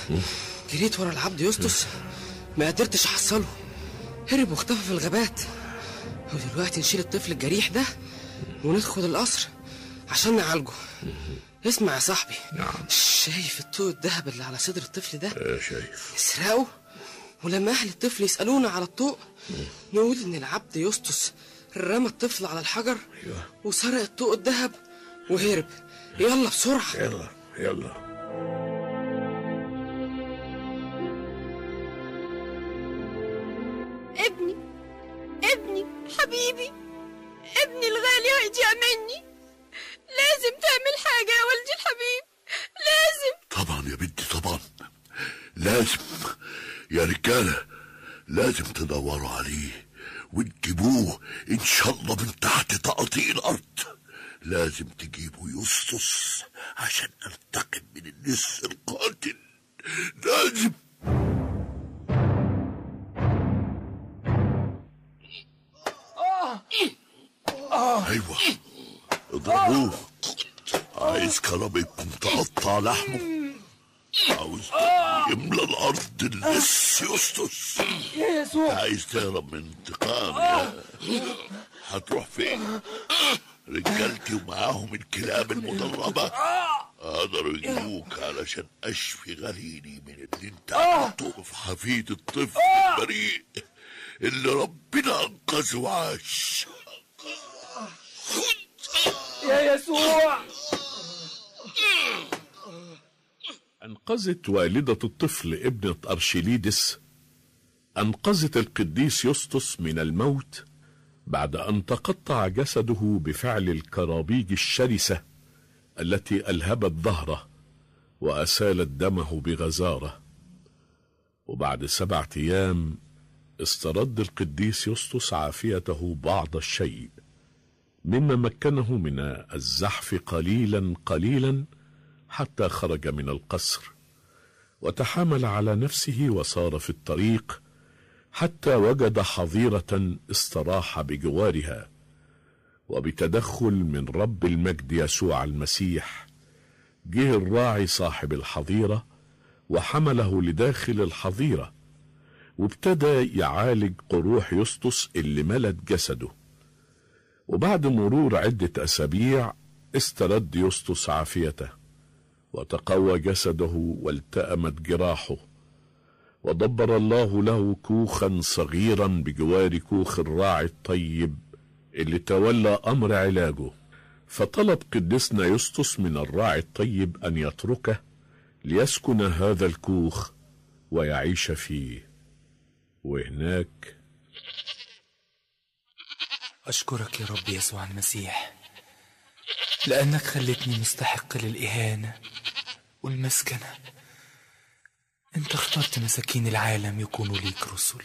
جريت ورا العبد يسطس ما قدرتش احصله هرب واختفى في الغابات ودلوقتي نشيل الطفل الجريح ده وندخل القصر عشان نعالجه اسمع يا صاحبي نعم. شايف الطوق الذهب اللي على صدر الطفل ده آه، شايف نسرقه ولما اهل الطفل يسالونا على الطوق نقول ان العبد يسطس رمى الطفل على الحجر أيوة. وسرق الطوق الذهب وهرب يلا بسرعه يلا يلا ابني ابني حبيبي ابني الغالي هيضيع مني لازم تعمل حاجة يا ولدي الحبيب لازم طبعا يا بنتي طبعا لازم يا رجالة لازم تدوروا عليه وتجيبوه ان شاء الله من تحت تقاطيع الارض لازم تجيبوا يسطس عشان انتقم من النس القاتل لازم ايوه اضربوه عايز كرامتكم تقطع لحمه عاوز يملى الارض اللص يسطس يا يسوع عايز تهرب من انتقام يا هتروح فين رجالتي ومعاهم الكلاب المدربة قدروا يجيبوك علشان اشفي غليلي من اللي انت عملته في حفيد الطفل البريء اللي ربنا انقذه وعاش يا يسوع أنقذت والدة الطفل ابنة أرشيليدس أنقذت القديس يسطس من الموت بعد أن تقطع جسده بفعل الكرابيج الشرسة التي ألهبت ظهره وأسالت دمه بغزارة وبعد سبعة أيام استرد القديس يسطس عافيته بعض الشيء مما مكنه من الزحف قليلا قليلا حتى خرج من القصر وتحامل على نفسه وصار في الطريق حتى وجد حظيره استراح بجوارها وبتدخل من رب المجد يسوع المسيح جه الراعي صاحب الحظيره وحمله لداخل الحظيره وابتدى يعالج قروح يسطس اللي ملت جسده وبعد مرور عده اسابيع استرد يسطس عافيته وتقوى جسده والتأمت جراحه ودبر الله له كوخا صغيرا بجوار كوخ الراعي الطيب اللي تولى أمر علاجه فطلب قدسنا يسطس من الراعي الطيب أن يتركه ليسكن هذا الكوخ ويعيش فيه وهناك أشكرك يا رب يسوع المسيح لأنك خلتني مستحق للإهانة والمسكنة أنت اخترت مساكين العالم يكونوا ليك رسل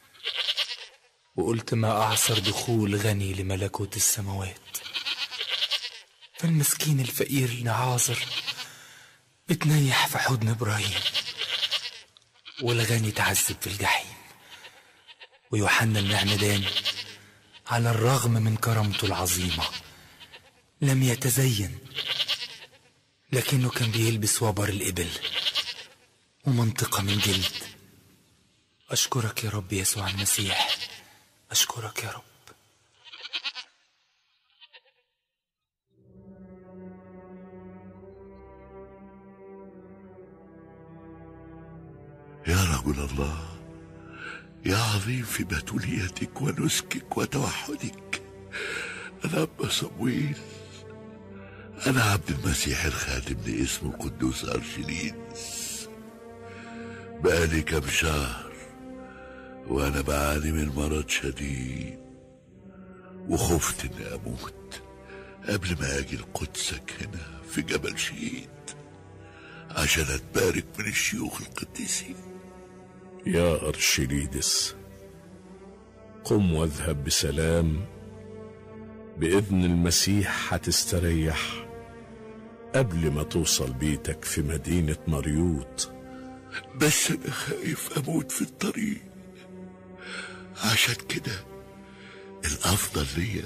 وقلت ما أعصر دخول غني لملكوت السماوات فالمسكين الفقير النعاذر اتنيح في حضن إبراهيم والغني تعذب في الجحيم ويوحنا المعمدان على الرغم من كرامته العظيمة لم يتزين لكنه كان بيلبس وبر الإبل ومنطقة من جلد أشكرك يا رب يسوع المسيح أشكرك يا رب يا رجل الله يا عظيم في بتوليتك ونسكك وتوحدك أنا أبا صمويل أنا عبد المسيح الخاتم لاسمه القدوس أرشليدس بقالي كم شهر وأنا بعاني من مرض شديد وخفت إني أموت قبل ما أجي لقدسك هنا في جبل شهيد عشان أتبارك من الشيوخ القديسين يا أرشليدس قم واذهب بسلام بإذن المسيح هتستريح قبل ما توصل بيتك في مدينة مريوط بس أنا خايف أموت في الطريق عشان كده الأفضل ليا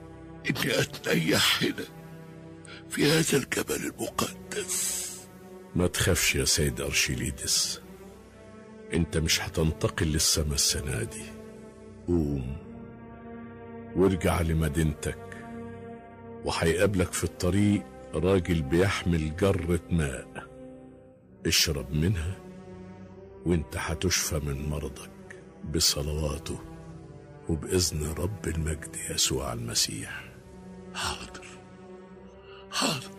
إني أتنيح هنا في هذا الجبل المقدس ما تخافش يا سيد أرشيليدس انت مش هتنتقل للسما السنة دي قوم وارجع لمدينتك وهيقابلك في الطريق راجل بيحمل جرة ماء اشرب منها وانت هتشفى من مرضك بصلواته وبإذن رب المجد يسوع المسيح حاضر حاضر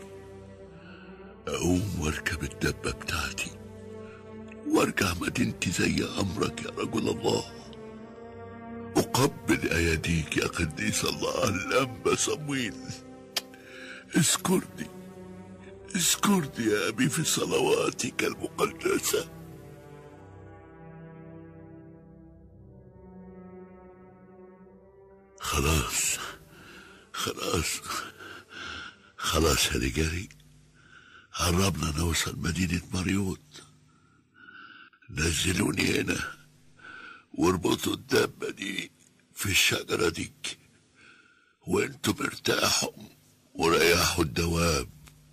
أقوم واركب الدبة بتاعتي وارجع مدينتي زي أمرك يا رجل الله أقبل أيديك يا قديس الله الأنبا صمويل اذكرني اذكرني يا أبي في صلواتك المقدسة خلاص خلاص خلاص يا رجالي قربنا نوصل مدينة مريوط نزلوني هنا واربطوا الدبة دي في الشجرة دي وانتم ارتاحوا وريحوا الدواب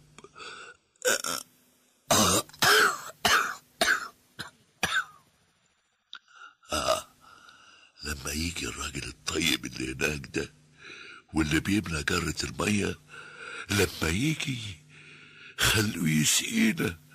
آه. لما يجي الراجل الطيب اللي هناك ده واللي بيملى جرة المية لما يجي خلوه يسقينا